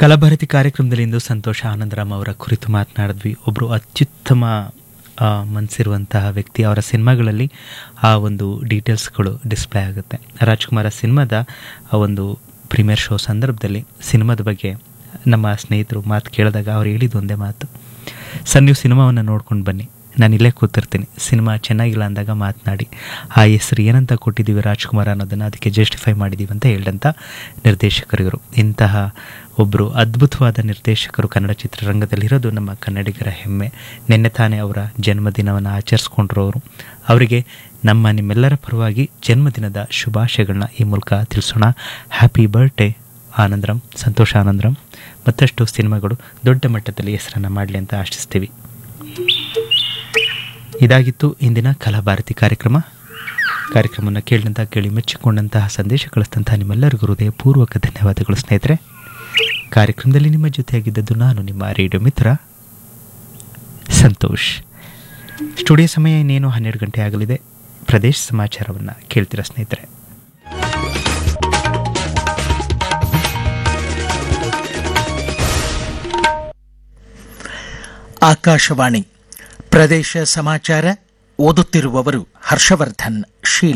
ಕಲಾಭಾರತಿ ಕಾರ್ಯಕ್ರಮದಲ್ಲಿ ಇಂದು ಸಂತೋಷ ಆನಂದರಾಮ್ ಅವರ ಕುರಿತು ಮಾತನಾಡಿದ್ವಿ ಒಬ್ಬರು ಅತ್ಯುತ್ತಮ ಆ, ಮನಸ್ಸಿರುವಂತಹ ವ್ಯಕ್ತಿ ಅವರ ಸಿನಿಮಾಗಳಲ್ಲಿ ಆ ಒಂದು ಡೀಟೇಲ್ಸ್ಗಳು ಡಿಸ್ಪ್ಲೇ ಆಗುತ್ತೆ ರಾಜ್ಕುಮಾರ ಸಿನಿಮಾದ ಆ ಒಂದು ಪ್ರೀಮಿಯರ್ ಶೋ ಸಂದರ್ಭದಲ್ಲಿ ಸಿನಿಮಾದ ಬಗ್ಗೆ ನಮ್ಮ ಸ್ನೇಹಿತರು ಮಾತು ಕೇಳಿದಾಗ ಅವ್ರು ಹೇಳಿದ ಒಂದೇ ಮಾತು ಸರ್ ನೀವು ಸಿನಿಮಾವನ್ನು ನೋಡ್ಕೊಂಡು ಬನ್ನಿ ನಾನು ಇಲ್ಲೇ ಕೂತಿರ್ತೀನಿ ಸಿನಿಮಾ ಚೆನ್ನಾಗಿಲ್ಲ ಅಂದಾಗ ಮಾತನಾಡಿ ಆ ಹೆಸರು ಏನಂತ ಕೊಟ್ಟಿದ್ದೀವಿ ರಾಜ್ಕುಮಾರ್ ಅನ್ನೋದನ್ನು ಅದಕ್ಕೆ ಜಸ್ಟಿಫೈ ಮಾಡಿದ್ದೀವಿ ಅಂತ ಹೇಳಿದಂಥ ನಿರ್ದೇಶಕರು ಇವರು ಇಂತಹ ಒಬ್ಬರು ಅದ್ಭುತವಾದ ನಿರ್ದೇಶಕರು ಕನ್ನಡ ಚಿತ್ರರಂಗದಲ್ಲಿರೋದು ನಮ್ಮ ಕನ್ನಡಿಗರ ಹೆಮ್ಮೆ ನಿನ್ನೆ ತಾನೇ ಅವರ ಜನ್ಮದಿನವನ್ನು ಆಚರಿಸ್ಕೊಂಡ್ರು ಅವರು ಅವರಿಗೆ ನಮ್ಮ ನಿಮ್ಮೆಲ್ಲರ ಪರವಾಗಿ ಜನ್ಮದಿನದ ಶುಭಾಶಯಗಳನ್ನ ಈ ಮೂಲಕ ತಿಳಿಸೋಣ ಹ್ಯಾಪಿ ಬರ್ಡೇ ಆನಂದರಂ ಸಂತೋಷ ಆನಂದರಂ ಮತ್ತಷ್ಟು ಸಿನಿಮಾಗಳು ದೊಡ್ಡ ಮಟ್ಟದಲ್ಲಿ ಹೆಸರನ್ನು ಮಾಡಲಿ ಅಂತ ಆಶಿಸ್ತೀವಿ ಇದಾಗಿತ್ತು ಇಂದಿನ ಕಲಾಭಾರತಿ ಕಾರ್ಯಕ್ರಮ ಕಾರ್ಯಕ್ರಮವನ್ನು ಕೇಳಿದಂಥ ಕೇಳಿ ಮೆಚ್ಚಿಕೊಂಡಂತಹ ಸಂದೇಶ ಕಳಿಸಿದಂತಹ ನಿಮ್ಮೆಲ್ಲರಿಗೂ ಹೃದಯಪೂರ್ವಕ ಧನ್ಯವಾದಗಳು ಸ್ನೇಹಿತರೆ ಕಾರ್ಯಕ್ರಮದಲ್ಲಿ ನಿಮ್ಮ ಜೊತೆಯಾಗಿದ್ದದ್ದು ನಾನು ನಿಮ್ಮ ರೇಡಿಯೋ ಮಿತ್ರ ಸಂತೋಷ್ ಸ್ಟುಡಿಯೋ ಸಮಯ ಇನ್ನೇನು ಹನ್ನೆರಡು ಗಂಟೆ ಆಗಲಿದೆ ಪ್ರದೇಶ ಸಮಾಚಾರವನ್ನು ಕೇಳ್ತೀರಾ ಸ್ನೇಹಿತರೆ ಆಕಾಶವಾಣಿ ಪ್ರದೇಶ ಸಮಾಚಾರ ಓದುತ್ತಿರುವವರು ಹರ್ಷವರ್ಧನ್ ಶೀಲ್